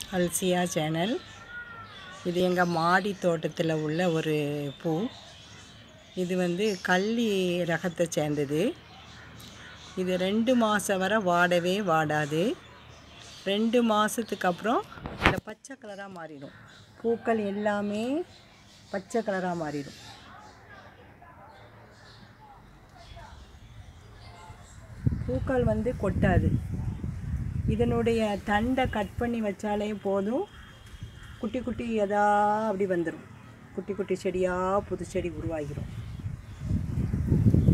அல்சியா channel இது எங்கள் மாடி தோட்டத்தில் உள்ள ஒரு பூ இது வந்து கள்ளி ரகத்தை சேர்ந்தது இது ரெண்டு மாதம் வரை வாடவே வாடாது ரெண்டு மாதத்துக்கு அப்புறம் இந்த பச்சை கலராக மாறிடும் பூக்கள் எல்லாமே பச்சை கலராக மாறிடும் பூக்கள் வந்து கொட்டாது இதனுடைய தண்டை கட் பண்ணி வச்சாலே போதும் குட்டி குட்டி எதா அப்படி வந்துடும் குட்டி குட்டி செடியாக புது செடி உருவாகிரும்